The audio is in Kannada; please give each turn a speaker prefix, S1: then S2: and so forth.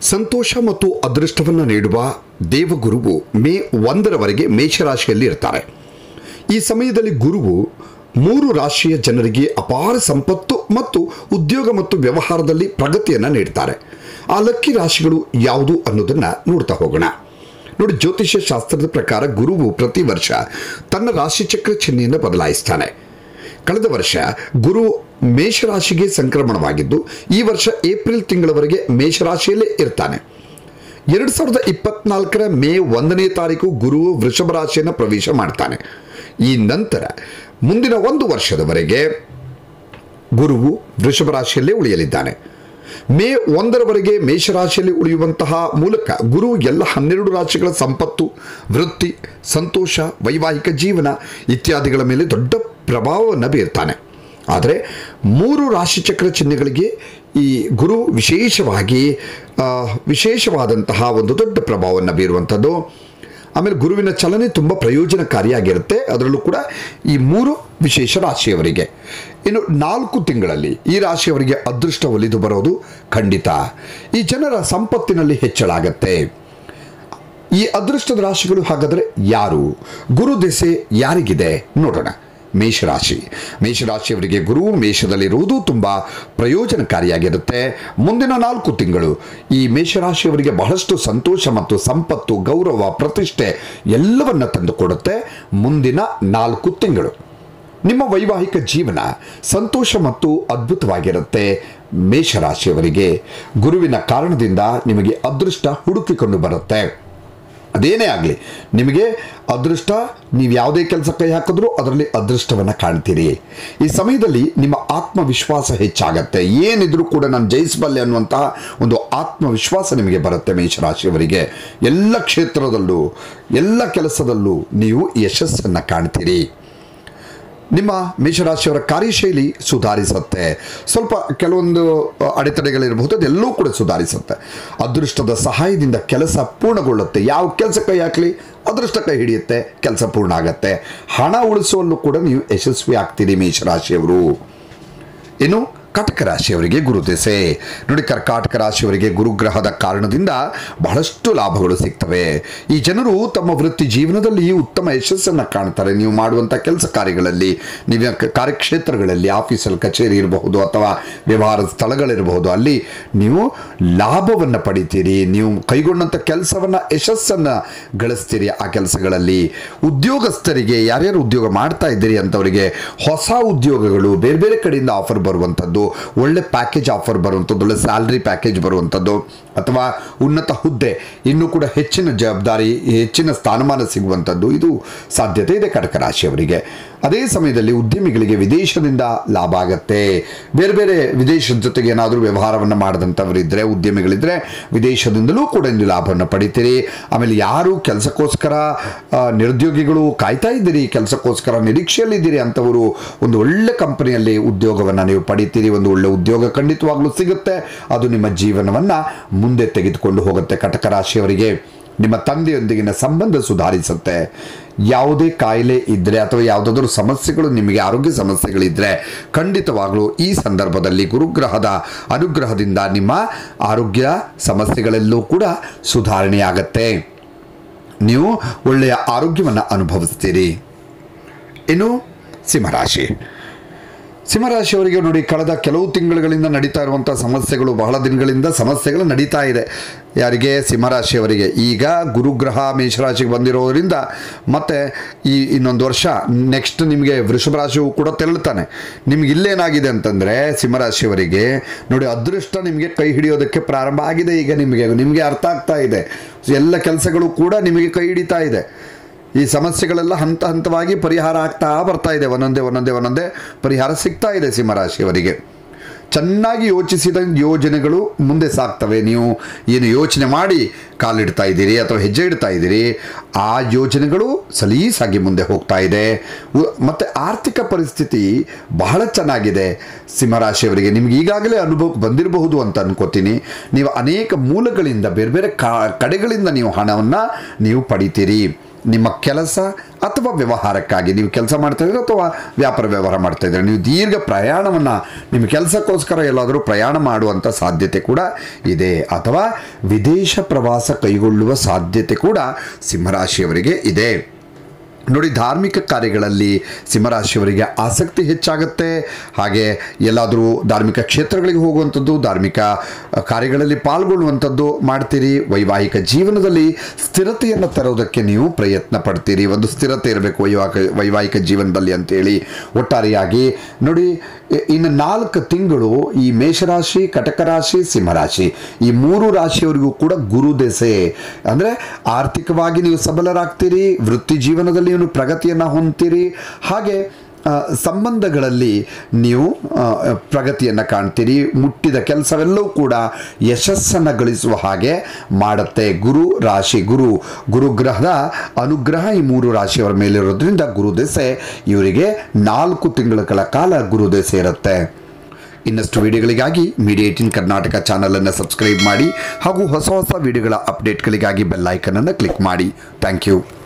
S1: ಸಂತೋಷ ಮತ್ತು ಅದೃಷ್ಟವನ್ನು ನೀಡುವ ದೇವಗುರುವು ಮೇ ಒಂದರವರೆಗೆ ಮೇಷರಾಶಿಯಲ್ಲಿ ಇರ್ತಾರೆ ಈ ಸಮಯದಲ್ಲಿ ಗುರುವು ಮೂರು ರಾಶಿಯ ಜನರಿಗೆ ಅಪಾರ ಸಂಪತ್ತು ಮತ್ತು ಉದ್ಯೋಗ ಮತ್ತು ವ್ಯವಹಾರದಲ್ಲಿ ಪ್ರಗತಿಯನ್ನು ನೀಡ್ತಾರೆ ಆ ಲಕ್ಕಿ ರಾಶಿಗಳು ಯಾವುದು ಅನ್ನೋದನ್ನು ನೋಡ್ತಾ ಹೋಗೋಣ ನೋಡಿ ಜ್ಯೋತಿಷ್ಯ ಶಾಸ್ತ್ರದ ಪ್ರಕಾರ ಗುರುವು ಪ್ರತಿ ವರ್ಷ ತನ್ನ ರಾಶಿಚಕ್ರ ಚಿಹ್ನೆಯನ್ನು ಬದಲಾಯಿಸ್ತಾನೆ ಕಳೆದ ವರ್ಷ ಗುರು ಮೇಷರಾಶಿಗೆ ಸಂಕ್ರಮಣವಾಗಿದ್ದು ಈ ವರ್ಷ ಏಪ್ರಿಲ್ ತಿಂಗಳವರೆಗೆ ಮೇಷರಾಶಿಯಲ್ಲೇ ಇರ್ತಾನೆ ಎರಡು ಸಾವಿರದ ಇಪ್ಪತ್ನಾಲ್ಕರ ಮೇ ಒಂದನೇ ತಾರೀಕು ಗುರು ವೃಷಭ ರಾಶಿಯನ್ನು ಪ್ರವೇಶ ಮಾಡ್ತಾನೆ ಈ ನಂತರ ಮುಂದಿನ ಒಂದು ವರ್ಷದವರೆಗೆ ಗುರುವು ವೃಷಭ ರಾಶಿಯಲ್ಲೇ ಉಳಿಯಲಿದ್ದಾನೆ ಮೇ ಒಂದರವರೆಗೆ ಮೇಷರಾಶಿಯಲ್ಲಿ ಉಳಿಯುವಂತಹ ಮೂಲಕ ಗುರು ಎಲ್ಲ ಹನ್ನೆರಡು ರಾಶಿಗಳ ಸಂಪತ್ತು ವೃತ್ತಿ ಸಂತೋಷ ವೈವಾಹಿಕ ಜೀವನ ಇತ್ಯಾದಿಗಳ ಮೇಲೆ ದೊಡ್ಡ ಪ್ರಭಾವವನ್ನು ಬೀರ್ತಾನೆ ಆದರೆ ಮೂರು ರಾಶಿಚಕ್ರ ಚಿಹ್ನೆಗಳಿಗೆ ಈ ಗುರು ವಿಶೇಷವಾಗಿ ಆ, ವಿಶೇಷವಾದಂತಹ ಒಂದು ದೊಡ್ಡ ಪ್ರಭಾವವನ್ನು ಬೀರುವಂಥದ್ದು ಆಮೇಲೆ ಗುರುವಿನ ಚಲನೆ ತುಂಬ ಪ್ರಯೋಜನಕಾರಿಯಾಗಿರುತ್ತೆ ಅದರಲ್ಲೂ ಕೂಡ ಈ ಮೂರು ವಿಶೇಷ ರಾಶಿಯವರಿಗೆ ಇನ್ನು ನಾಲ್ಕು ತಿಂಗಳಲ್ಲಿ ಈ ರಾಶಿಯವರಿಗೆ ಅದೃಷ್ಟ ಒಲಿದು ಬರೋದು ಖಂಡಿತ ಈ ಜನರ ಸಂಪತ್ತಿನಲ್ಲಿ ಹೆಚ್ಚಳ ಆಗತ್ತೆ ಈ ಅದೃಷ್ಟದ ರಾಶಿಗಳು ಹಾಗಾದರೆ ಯಾರು ಗುರು ದೆಸೆ ಯಾರಿಗಿದೆ ನೋಡೋಣ ಮೇಷರಾಶಿ ಮೇಷರಾಶಿಯವರಿಗೆ ಗುರು ಮೇಷದಲ್ಲಿರುವುದು ತುಂಬ ಪ್ರಯೋಜನಕಾರಿಯಾಗಿರುತ್ತೆ ಮುಂದಿನ ನಾಲ್ಕು ತಿಂಗಳು ಈ ಮೇಷರಾಶಿಯವರಿಗೆ ಬಹಳಷ್ಟು ಸಂತೋಷ ಮತ್ತು ಸಂಪತ್ತು ಗೌರವ ಪ್ರತಿಷ್ಠೆ ಎಲ್ಲವನ್ನ ತಂದುಕೊಡುತ್ತೆ ಮುಂದಿನ ನಾಲ್ಕು ತಿಂಗಳು ನಿಮ್ಮ ವೈವಾಹಿಕ ಜೀವನ ಸಂತೋಷ ಮತ್ತು ಅದ್ಭುತವಾಗಿರುತ್ತೆ ಮೇಷರಾಶಿಯವರಿಗೆ ಗುರುವಿನ ಕಾರಣದಿಂದ ನಿಮಗೆ ಅದೃಷ್ಟ ಹುಡುಕಿಕೊಂಡು ಬರುತ್ತೆ ಅದೇನೇ ಆಗಲಿ ನಿಮಗೆ ಅದೃಷ್ಟ ನೀವು ಯಾವುದೇ ಕೆಲಸ ಕೈ ಹಾಕಿದ್ರೂ ಅದರಲ್ಲಿ ಅದೃಷ್ಟವನ್ನು ಕಾಣ್ತೀರಿ ಈ ಸಮಯದಲ್ಲಿ ನಿಮ್ಮ ಆತ್ಮವಿಶ್ವಾಸ ಹೆಚ್ಚಾಗತ್ತೆ ಏನಿದ್ರೂ ಕೂಡ ನಾನು ಜಯಿಸಬಲ್ಲೆ ಅನ್ನುವಂತಹ ಒಂದು ಆತ್ಮವಿಶ್ವಾಸ ನಿಮಗೆ ಬರುತ್ತೆ ಮೇಷರಾಶಿಯವರಿಗೆ ಎಲ್ಲ ಕ್ಷೇತ್ರದಲ್ಲೂ ಎಲ್ಲ ಕೆಲಸದಲ್ಲೂ ನೀವು ಯಶಸ್ಸನ್ನು ಕಾಣ್ತೀರಿ ನಿಮ್ಮ ಮೇಷರಾಶಿಯವರ ಕಾರ್ಯಶೈಲಿ ಸುಧಾರಿಸುತ್ತೆ ಸ್ವಲ್ಪ ಕೆಲವೊಂದು ಅ, ಅಡೆತಡೆಗಳಿರಬಹುದು ಅದೆಲ್ಲವೂ ಕೂಡ ಸುಧಾರಿಸುತ್ತೆ ಅದೃಷ್ಟದ ಸಹಾಯದಿಂದ ಕೆಲಸ ಪೂರ್ಣಗೊಳ್ಳುತ್ತೆ ಯಾವ ಕೆಲಸ ಕೈ ಹಾಕಲಿ ಅದೃಷ್ಟ ಕೈ ಹಿಡಿಯುತ್ತೆ ಕೆಲಸ ಪೂರ್ಣ ಆಗತ್ತೆ ಹಣ ಉಳಿಸುವಲ್ಲೂ ಕೂಡ ನೀವು ಯಶಸ್ವಿ ಆಗ್ತೀರಿ ಮೇಷರಾಶಿಯವರು ಇನ್ನು ಕಟಕ ರಾಶಿಯವರಿಗೆ ಗುರುದೆಸೆ ನೋಡಿ ಕರ್ಕಾಟಕ ರಾಶಿಯವರಿಗೆ ಗುರುಗ್ರಹದ ಕಾರಣದಿಂದ ಬಹಳಷ್ಟು ಲಾಭಗಳು ಸಿಗ್ತವೆ ಈ ಜನರು ತಮ್ಮ ವೃತ್ತಿ ಜೀವನದಲ್ಲಿ ಉತ್ತಮ ಯಶಸ್ಸನ್ನು ಕಾಣ್ತಾರೆ ನೀವು ಮಾಡುವಂಥ ಕೆಲಸ ಕಾರ್ಯಗಳಲ್ಲಿ ನೀವು ಕ- ಕಾರ್ಯಕ್ಷೇತ್ರಗಳಲ್ಲಿ ಆಫೀಸಲ್ಲಿ ಕಚೇರಿ ಇರಬಹುದು ಅಥವಾ ವ್ಯವಹಾರದ ಸ್ಥಳಗಳಿರಬಹುದು ಅಲ್ಲಿ ನೀವು ಲಾಭವನ್ನು ಪಡಿತೀರಿ ನೀವು ಕೈಗೊಂಡಂಥ ಕೆಲಸವನ್ನು ಯಶಸ್ಸನ್ನು ಗಳಿಸ್ತೀರಿ ಆ ಕೆಲಸಗಳಲ್ಲಿ ಉದ್ಯೋಗಸ್ಥರಿಗೆ ಯಾರ್ಯಾರು ಉದ್ಯೋಗ ಮಾಡ್ತಾ ಇದ್ದೀರಿ ಅಂತವರಿಗೆ ಹೊಸ ಉದ್ಯೋಗಗಳು ಬೇರೆ ಬೇರೆ ಕಡೆಯಿಂದ ಆಫರ್ ಬರುವಂಥದ್ದು ಒಳ್ಳೆ ಪ್ಯಾಕೇಜ್ ಆಫರ್ ಬರುವಂಥದ್ದು ಒಳ್ಳೆ ಸ್ಯಾಲ್ರಿ ಪ್ಯಾಕೇಜ್ ಬರುವಂಥದ್ದು ಅಥವಾ ಉನ್ನತ ಹುದ್ದೆ ಇನ್ನೂ ಕೂಡ ಹೆಚ್ಚಿನ ಜವಾಬ್ದಾರಿ ಹೆಚ್ಚಿನ ಸ್ಥಾನಮಾನ ಸಿಗುವಂಥದ್ದು ಇದು ಸಾಧ್ಯತೆ ಇದೆ ಕಟಕ ರಾಶಿಯವರಿಗೆ ಅದೇ ಸಮಯದಲ್ಲಿ ಉದ್ಯಮಿಗಳಿಗೆ ವಿದೇಶದಿಂದ ಲಾಭ ಆಗತ್ತೆ ಬೇರೆ ಬೇರೆ ವಿದೇಶದ ಜೊತೆಗೆ ಏನಾದರೂ ವ್ಯವಹಾರವನ್ನು ಮಾಡಿದಂಥವರಿದ್ದರೆ ಉದ್ಯಮಿಗಳಿದ್ದರೆ ವಿದೇಶದಿಂದಲೂ ಕೂಡ ನೀವು ಲಾಭವನ್ನು ಪಡಿತೀರಿ ಆಮೇಲೆ ಯಾರು ಕೆಲಸಕ್ಕೋಸ್ಕರ ಆ, ನಿರುದ್ಯೋಗಿಗಳು ಕಾಯ್ತಾ ಇದ್ದೀರಿ ಕೆಲಸಕ್ಕೋಸ್ಕರ ನಿರೀಕ್ಷೆಯಲ್ಲಿದ್ದೀರಿ ಅಂಥವರು ಒಂದು ಒಳ್ಳೆ ಕಂಪನಿಯಲ್ಲಿ ಉದ್ಯೋಗವನ್ನು ನೀವು ಪಡಿತೀರಿ ಒಂದು ಒಳ್ಳೆ ಉದ್ಯೋಗ ಖಂಡಿತವಾಗ್ಲೂ ಸಿಗುತ್ತೆ ಅದು ನಿಮ್ಮ ಜೀವನವನ್ನು ಮುಂದೆ ತೆಗೆದುಕೊಂಡು ಹೋಗುತ್ತೆ ಕಟಕ ರಾಶಿಯವರಿಗೆ ನಿಮ್ಮ ತಂದೆಯೊಂದಿಗಿನ ಸಂಬಂಧ ಸುಧಾರಿಸುತ್ತೆ ಯಾವುದೇ ಕಾಯಿಲೆ ಇದ್ದರೆ ಅಥವಾ ಯಾವುದಾದ್ರೂ ಸಮಸ್ಯೆಗಳು ನಿಮಗೆ ಆರೋಗ್ಯ ಸಮಸ್ಯೆಗಳಿದ್ದರೆ ಖಂಡಿತವಾಗಲೂ ಈ ಸಂದರ್ಭದಲ್ಲಿ ಗುರುಗ್ರಹದ ಅನುಗ್ರಹದಿಂದ ನಿಮ್ಮ ಆರೋಗ್ಯ ಸಮಸ್ಯೆಗಳೆಲ್ಲೂ ಕೂಡ ಸುಧಾರಣೆಯಾಗತ್ತೆ ನೀವು ಒಳ್ಳೆಯ ಆರೋಗ್ಯವನ್ನು ಅನುಭವಿಸ್ತೀರಿ ಇನ್ನು ಸಿಂಹರಾಶಿ ಸಿಂಹರಾಶಿಯವರಿಗೆ ನೋಡಿ ಕಳೆದ ಕೆಲವು ತಿಂಗಳುಗಳಿಂದ ನಡೀತಾ ಇರುವಂಥ ಸಮಸ್ಯೆಗಳು ಬಹಳ ದಿನಗಳಿಂದ ಸಮಸ್ಯೆಗಳು ನಡೀತಾ ಇದೆ ಯಾರಿಗೆ ಸಿಂಹರಾಶಿಯವರಿಗೆ ಈಗ ಗುರುಗ್ರಹ ಮೇಷರಾಶಿಗೆ ಬಂದಿರೋದ್ರಿಂದ ಮತ್ತೆ ಈ ಇನ್ನೊಂದು ವರ್ಷ ನೆಕ್ಸ್ಟ್ ನಿಮಗೆ ವೃಷಭ ರಾಶಿಯು ಕೂಡ ತೆರಳುತ್ತಾನೆ ನಿಮ್ಗೆ ಇಲ್ಲೇನಾಗಿದೆ ಅಂತಂದರೆ ಸಿಂಹರಾಶಿಯವರಿಗೆ ನೋಡಿ ಅದೃಷ್ಟ ನಿಮಗೆ ಕೈ ಹಿಡಿಯೋದಕ್ಕೆ ಪ್ರಾರಂಭ ಆಗಿದೆ ಈಗ ನಿಮಗೆ ನಿಮಗೆ ಅರ್ಥ ಆಗ್ತಾ ಇದೆ ಎಲ್ಲ ಕೆಲಸಗಳು ಕೂಡ ನಿಮಗೆ ಕೈ ಹಿಡಿತಾ ಇದೆ ಈ ಸಮಸ್ಯೆಗಳೆಲ್ಲ ಹಂತ ಹಂತವಾಗಿ ಪರಿಹಾರ ಆಗ್ತಾ ಬರ್ತಾ ಇದೆ ಒಂದೊಂದೇ ಒಂದೊಂದೇ ಒಂದೊಂದೇ ಪರಿಹಾರ ಸಿಗ್ತಾ ಇದೆ ಸಿಂಹರಾಶಿಯವರಿಗೆ ಚೆನ್ನಾಗಿ ಯೋಚಿಸಿದ ಯೋಜನೆಗಳು ಮುಂದೆ ಸಾಗ್ತವೆ ನೀವು ಏನು ಯೋಚನೆ ಮಾಡಿ ಕಾಲಿಡ್ತಾ ಇದ್ದೀರಿ ಅಥವಾ ಹೆಜ್ಜೆ ಇಡ್ತಾ ಇದ್ದೀರಿ ಆ ಯೋಜನೆಗಳು ಸಲೀಸಾಗಿ ಮುಂದೆ ಹೋಗ್ತಾ ಇದೆ ಉ- ಮತ್ತು ಆರ್ಥಿಕ ಪರಿಸ್ಥಿತಿ ಬಹಳ ಚೆನ್ನಾಗಿದೆ ಸಿಂಹರಾಶಿಯವರಿಗೆ ನಿಮ್ಗೆ ಈಗಾಗಲೇ ಅನುಭವಕ್ಕೆ ಬಂದಿರಬಹುದು ಅಂತ ಅನ್ಕೋತೀನಿ ನೀವು ಅನೇಕ ಮೂಲಗಳಿಂದ ಬೇರೆ ಬೇರೆ ಕಾ ಕಡೆಗಳಿಂದ ನೀವು ಹಣವನ್ನು ನೀವು ಪಡಿತೀರಿ ನಿಮ್ಮ ಕೆಲಸ ಅಥವಾ ವ್ಯವಹಾರಕ್ಕಾಗಿ ನೀವು ಕೆಲಸ ಮಾಡ್ತಾ ಇದ್ದೀರಾ ಅಥವಾ ವ್ಯಾಪಾರ ವ್ಯವಹಾರ ಮಾಡ್ತಾ ಇದ್ದೀರಾ ನೀವು ದೀರ್ಘ ಪ್ರಯಾಣವನ್ನು ನಿಮ್ಮ ಕೆಲಸಕ್ಕೋಸ್ಕರ ಎಲ್ಲಾದರೂ ಪ್ರಯಾಣ ಮಾಡುವಂಥ ಸಾಧ್ಯತೆ ಕೂಡ ಇದೆ ಅಥವಾ ವಿದೇಶ ಪ್ರವಾಸ ಕೈಗೊಳ್ಳುವ ಸಾಧ್ಯತೆ ಕೂಡ ಸಿಂಹರಾಶಿಯವರಿಗೆ ಇದೆ ನೋಡಿ ಧಾರ್ಮಿಕ ಕಾರ್ಯಗಳಲ್ಲಿ ಸಿಂಹರಾಶಿಯವರಿಗೆ ಆಸಕ್ತಿ ಹೆಚ್ಚಾಗುತ್ತೆ ಹಾಗೆ ಎಲ್ಲಾದರೂ ಧಾರ್ಮಿಕ ಕ್ಷೇತ್ರಗಳಿಗೆ ಹೋಗುವಂಥದ್ದು ಧಾರ್ಮಿಕ ಅ, ಕಾರ್ಯಗಳಲ್ಲಿ ಪಾಲ್ಗೊಳ್ಳುವಂಥದ್ದು ಮಾಡ್ತೀರಿ ವೈವಾಹಿಕ ಜೀವನದಲ್ಲಿ ಸ್ಥಿರತೆಯನ್ನು ತರೋದಕ್ಕೆ ನೀವು ಪ್ರಯತ್ನ ಪಡ್ತೀರಿ ಒಂದು ಸ್ಥಿರತೆ ಇರಬೇಕು ವೈವಾಹಿಕ ವೈವಾಹಿಕ ಜೀವನದಲ್ಲಿ ಅಂತೇಳಿ ಒಟ್ಟಾರೆಯಾಗಿ ನೋಡಿ ಇ- ಇನ್ನು ನಾಲ್ಕು ತಿಂಗಳು ಈ ಮೇಷರಾಶಿ ಕಟಕ ರಾಶಿ ಸಿಂಹರಾಶಿ ಈ ಮೂರು ರಾಶಿಯವರಿಗೂ ಕೂಡ ಗುರು ದೆಸೆ ಅಂದರೆ ಆರ್ಥಿಕವಾಗಿ ನೀವು ಸಬಲರಾಗ್ತೀರಿ ವೃತ್ತಿ ಜೀವನದಲ್ಲಿ ನೀವು ಪ್ರಗತಿಯನ್ನು ಹೊಂದ್ತೀರಿ ಹಾಗೆ ಆ, ಸಂಬಂಧಗಳಲ್ಲಿ ನೀವು ಪ್ರಗತಿಯನ್ನು ಕಾಣ್ತೀರಿ ಮುಟ್ಟಿದ ಕೆಲಸವೆಲ್ಲವೂ ಕೂಡ ಯಶಸ್ಸನ್ನು ಗಳಿಸುವ ಹಾಗೆ ಮಾಡುತ್ತೆ ಗುರು ರಾಶಿ ಗುರು ಗುರುಗ್ರಹದ ಅನುಗ್ರಹ ಈ ಮೂರು ರಾಶಿಯವರ ಮೇಲಿರೋದ್ರಿಂದ ಗುರು ದೆಸೆ ಇವರಿಗೆ ನಾಲ್ಕು ತಿಂಗಳ ಕಾಲ ಗುರು ದೆಸೆ ಇರುತ್ತೆ ಇನ್ನಷ್ಟು ವಿಡಿಯೋಗಳಿಗಾಗಿ ಮೀಡಿಯಾ ಏಟಿನ್ ಕರ್ನಾಟಕ ಚಾನಲನ್ನು ಸಬ್ಸ್ಕ್ರೈಬ್ ಮಾಡಿ ಹಾಗೂ ಹೊಸ ಹೊಸ ವಿಡಿಯೋಗಳ ಅಪ್ಡೇಟ್ಗಳಿಗಾಗಿ ಬೆಲ್ಲೈಕನನ್ನು ಕ್ಲಿಕ್ ಮಾಡಿ ಥ್ಯಾಂಕ್ ಯು